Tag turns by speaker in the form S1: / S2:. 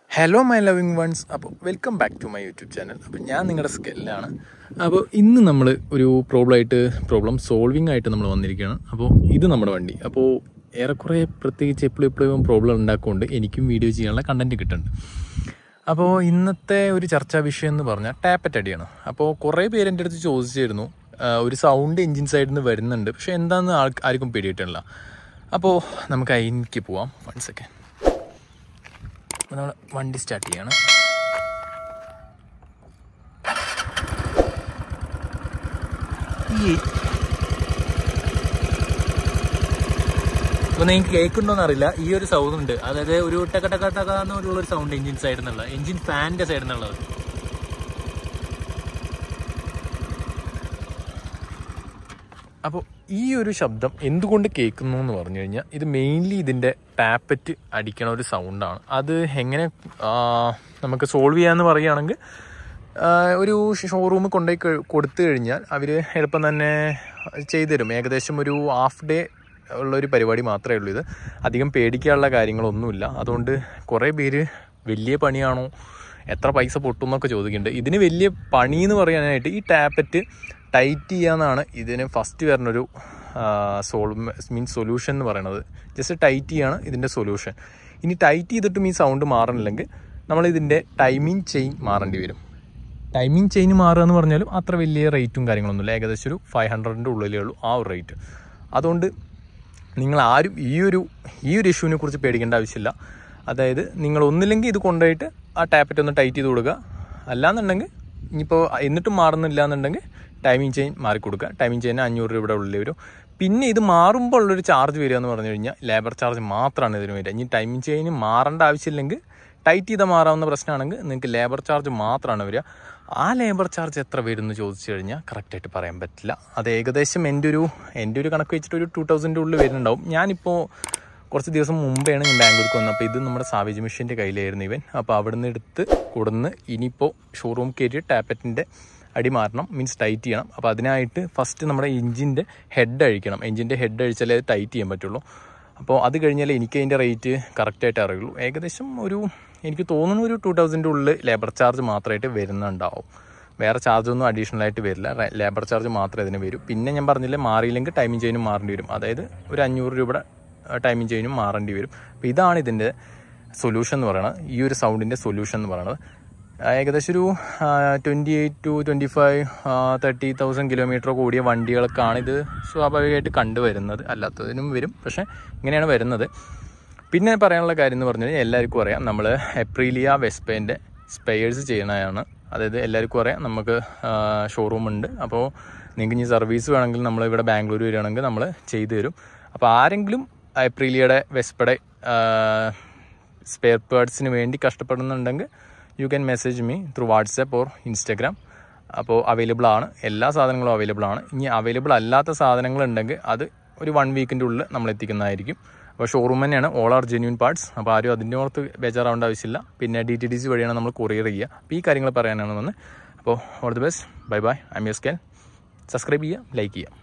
S1: hello my loving ones അപ്പോൾ welcome back to my YouTube channel അപ്പോൾ ഞാൻ നിങ്ങളുടെ സ്കെല്ലാണ് അപ്പോൾ ഇന്ന് നമ്മൾ ഒരു പ്രോബ്ലം ആയിട്ട് പ്രോബ്ലം സോൾവിങ് ആയിട്ട് നമ്മൾ വന്നിരിക്കുകയാണ് അപ്പോൾ ഇത് നമ്മുടെ വണ്ടി അപ്പോൾ ഏറെക്കുറെ പ്രത്യേകിച്ച് എപ്പോഴും എപ്പോഴും പ്രോബ്ലം ഉണ്ടാക്കുകൊണ്ട് എനിക്കും വീഡിയോ ചെയ്യാനുള്ള കണ്ടന്റ് കിട്ടുന്നുണ്ട് അപ്പോൾ ഇന്നത്തെ ഒരു ചർച്ചാ വിഷയം എന്ന് പറഞ്ഞാൽ ടാപ്പറ്റ് അടിയാണ് അപ്പോൾ കുറേ പേര് എൻ്റെ അടുത്ത് ചോദിച്ചിരുന്നു ആ, ഒരു സൗണ്ട് എൻജിൻ സൈഡിൽ നിന്ന് വരുന്നുണ്ട് പക്ഷേ എന്താണെന്ന് ആൾ ആർക്കും പിടിയിട്ടില്ല അപ്പോൾ നമുക്ക് അതിലേക്ക് പോവാം വൺ സെക്കൻഡ് അപ്പോൾ നമ്മൾ വണ്ടി സ്റ്റാർട്ട് ചെയ്യണം ഈ അപ്പോൾ നിങ്ങൾക്ക് കേൾക്കുന്നുണ്ടോന്ന് അറിയില്ല ഈ ഒരു സൗണ്ട് ഉണ്ട് അതായത് ഒരു ടക ടക ടക എന്നുള്ള ഒരു സൗണ്ട് എഞ്ചിൻ സൈഡിൽ നിന്നുള്ള എഞ്ചിൻ ഫാനിന്റെ സൈഡിൽ നിന്നുള്ളത് അപ്പോൾ ഈ ഒരു ശബ്ദം എന്തുകൊണ്ട് കേൾക്കുന്നു എന്ന് പറഞ്ഞു കഴിഞ്ഞാൽ ഇത് മെയിൻലി ഇതിൻ്റെ ടാപ്പറ്റ് അടിക്കണ ഒരു സൗണ്ടാണ് അത് എങ്ങനെ ആ, നമുക്ക് സോൾവ് ചെയ്യാന്ന് പറയുകയാണെങ്കിൽ ആ, ഒരു ഷോറൂമിൽ കൊണ്ടുപോയി കഴി- കൊടുത്തു കഴിഞ്ഞാൽ അവർ എളുപ്പം തന്നെ ചെയ്തു തരും ഏകദേശം ഒരു ഹാഫ് ഡേ ഉള്ളൊരു പരിപാടി മാത്രമേ ഉള്ളൂ ഇത് അധികം പേടിക്കാനുള്ള കാര്യങ്ങളൊന്നുമില്ല അതുകൊണ്ട് കുറേ പേര് വലിയ പണിയാണോ എത്ര പൈസ പൊട്ടും എന്നൊക്കെ ചോദിക്കുന്നുണ്ട് ഇതിന് വലിയ പണി എന്ന് പറയാനായിട്ട് ഈ ടാപ്പറ്റ് ടൈറ്റ് ചെയ്യാന്നാണ് ഇതിന് ഫസ്റ്റ് വരുന്നൊരു സോൾവ് മീൻസ് സൊല്യൂഷൻ എന്ന് പറയുന്നത് ജസ്റ്റ് ടൈറ്റ് ചെയ്യാണ് ഇതിൻ്റെ സൊല്യൂഷൻ ഇനി ടൈറ്റ് ചെയ്തിട്ടും ഈ സൗണ്ട് മാറണില്ലെങ്കിൽ നമ്മൾ ഇതിൻ്റെ ടൈമിംഗ് ചെയിൻ മാറേണ്ടി വരും ടൈമിംഗ് ചെയിൻ മാറുക എന്ന് പറഞ്ഞാലും അത്ര വലിയ റേറ്റും കാര്യങ്ങളൊന്നുമില്ല ഏകദേശം ഒരു ഫൈവ് ഹൺഡ്രഡിൻ്റെ ഉള്ളിലേ ഉള്ളൂ ആ ഒരു റേറ്റ് അതുകൊണ്ട് നിങ്ങൾ ആരും ഈ ഒരു ഈ ഒരു ഇഷ്യൂവിനെ കുറിച്ച് പേടിക്കേണ്ട ആവശ്യമില്ല അതായത് നിങ്ങൾ ഒന്നില്ലെങ്കിൽ ഇത് കൊണ്ടുപോയിട്ട് ആ ടാപ്പറ്റ് ഒന്ന് ടൈറ്റ് ചെയ്ത് കൊടുക്കുക അല്ലാന്നുണ്ടെങ്കിൽ ഇനിയിപ്പോൾ എന്നിട്ടും മാറുന്നില്ല എന്നുണ്ടെങ്കിൽ ടൈമിംഗ് ചെയിൻ മാറിക്കൊടുക്കുക ടൈമിംഗ് ചെയിൻ അഞ്ഞൂറ് രൂപയുടെ ഉള്ളിൽ വരും പിന്നെ ഇത് മാറുമ്പോൾ ഉള്ളൊരു ചാർജ് വരിക എന്ന് പറഞ്ഞു കഴിഞ്ഞാൽ ലേബർ ചാർജ് മാത്രമാണ് ഇതിന് വരിക ഇനി ടൈമിംഗ് ചെയിൻ മാറേണ്ട ആവശ്യമില്ലെങ്കിൽ ടൈറ്റ് ചെയ്താൽ മാറാവുന്ന പ്രശ്നമാണെങ്കിൽ നിങ്ങൾക്ക് ലേബർ ചാർജ് മാത്രമാണ് വരിക ആ ലേബർ ചാർജ് എത്ര വരും എന്ന് ചോദിച്ചു കഴിഞ്ഞാൽ കറക്റ്റായിട്ട് പറയാൻ പറ്റില്ല അത് ഏകദേശം എൻ്റെ ഒരു എൻ്റെ ഒരു കണക്ക് വെച്ചിട്ട് ഒരു ടു തൗസൻഡ് ഉള്ളിൽ വരുന്നുണ്ടാവും ഞാനിപ്പോൾ കുറച്ച് ദിവസം മുമ്പെയാണ് ഞാൻ ബാംഗ്ലൂർക്ക് വന്നത് അപ്പോൾ ഇത് നമ്മുടെ സാവേജ് മിഷൻ്റെ കയ്യിലായിരുന്നു ഇവൻ അപ്പോൾ അവിടെ നിന്ന് എടുത്ത് കൊടുന്ന് ഇനിയിപ്പോൾ ഷോറൂം കയറ്റി ടാപ്പറ്റിൻ്റെ അടി മാറണം മീൻസ് ടൈറ്റ് ചെയ്യണം അപ്പോൾ അതിനായിട്ട് ഫസ്റ്റ് നമ്മുടെ എഞ്ചിൻ്റെ ഹെഡ് അഴിക്കണം എഞ്ചിൻ്റെ ഹെഡ് അഴിച്ചാലേ അത് ടൈറ്റ് ചെയ്യാൻ പറ്റുള്ളൂ അപ്പോൾ അത് കഴിഞ്ഞാൽ എനിക്ക് അതിൻ്റെ റേറ്റ് കറക്റ്റായിട്ട് അറിയുള്ളൂ ഏകദേശം ഒരു എനിക്ക് തോന്നുന്നു ഒരു ടു തൗസൻഡ് ഉള്ളിൽ ലേബർ ചാർജ് മാത്രമായിട്ട് വരുന്നുണ്ടാവും വേറെ ചാർജ് ഒന്നും അഡീഷണൽ ആയിട്ട് വരില്ല ലേബർ ചാർജ് മാത്രമേ അതിന് വരൂ പിന്നെ ഞാൻ പറഞ്ഞില്ലേ മാറിയില്ലെങ്കിൽ ടൈമിംഗ് ചെയിനും മാറേണ്ടി വരും അതായത് ഒരു അഞ്ഞൂറ് രൂപയുടെ ടൈമിംഗ് ചെയിനും മാറേണ്ടി വരും അപ്പോൾ ഇതാണ് ഇതിൻ്റെ സൊല്യൂഷൻ എന്ന് പറയുന്നത് ഈ ഒരു സൗണ്ടിൻ്റെ സൊല്യൂഷൻ എന്ന് പറയുന്നത് ആ, ഏകദേശം ഒരു twenty eight to twenty five thirty thousand kilometre കൂടിയ വണ്ടികൾക്കാണ് ഇത് സ്വാഭാവികമായിട്ട് കണ്ടുവരുന്നത് അല്ലാത്തതിനും വരും പക്ഷേ ഇങ്ങനെയാണ് വരുന്നത് പിന്നെ പറയാനുള്ള കാര്യം എന്ന് പറഞ്ഞു കഴിഞ്ഞാൽ എല്ലാവർക്കും അറിയാം നമ്മൾ എപ്രീലിയ വെസ്പേൻ്റെ സ്പെയേഴ്സ് ചെയ്യണതാണ് അതായത് എല്ലാവർക്കും അറിയാം നമുക്ക് ഷോറൂം ഉണ്ട് അപ്പോൾ നിങ്ങൾക്ക് ഇനി സർവീസ് വേണമെങ്കിൽ നമ്മൾ ഇവിടെ ബാംഗ്ലൂർ വരികയാണെങ്കിൽ നമ്മൾ ചെയ്തു തരും അപ്പോൾ ആരെങ്കിലും എപ്രീലിയയുടെ വെസ്പയുടെ സ്പെയർ പാർട്സിന് വേണ്ടി കഷ്ടപ്പെടുന്നുണ്ടെങ്കിൽ you can message me through WhatsApp or Instagram അപ്പോൾ അവൈലബിൾ ആണ് എല്ലാ സാധനങ്ങളും അവൈലബിൾ ആണ് ഇനി അവൈലബിൾ അല്ലാത്ത സാധനങ്ങൾ ഉണ്ടെങ്കിൽ അത് ഒരു വൺ വീക്കിൻ്റെ ഉള്ളിൽ നമ്മൾ എത്തിക്കുന്നതായിരിക്കും അപ്പോൾ ഷോറൂം തന്നെയാണ് ഓൾ ആർ ജെന്യൂൻ പാർട്സ് അപ്പോൾ ആരും അതിൻ്റെ ഓർത്ത് ബേജാറാവേണ്ട ആവശ്യമില്ല പിന്നെ ഡി ടി ഡി സി വഴിയാണ് നമ്മൾ കൊറിയർ ചെയ്യുക അപ്പോൾ ഈ കാര്യങ്ങൾ പറയാനാണ് വന്ന് അപ്പോൾ all the best bye bye I M S Ken subscribe ചെയ്യുക ലൈക്ക് ചെയ്യുക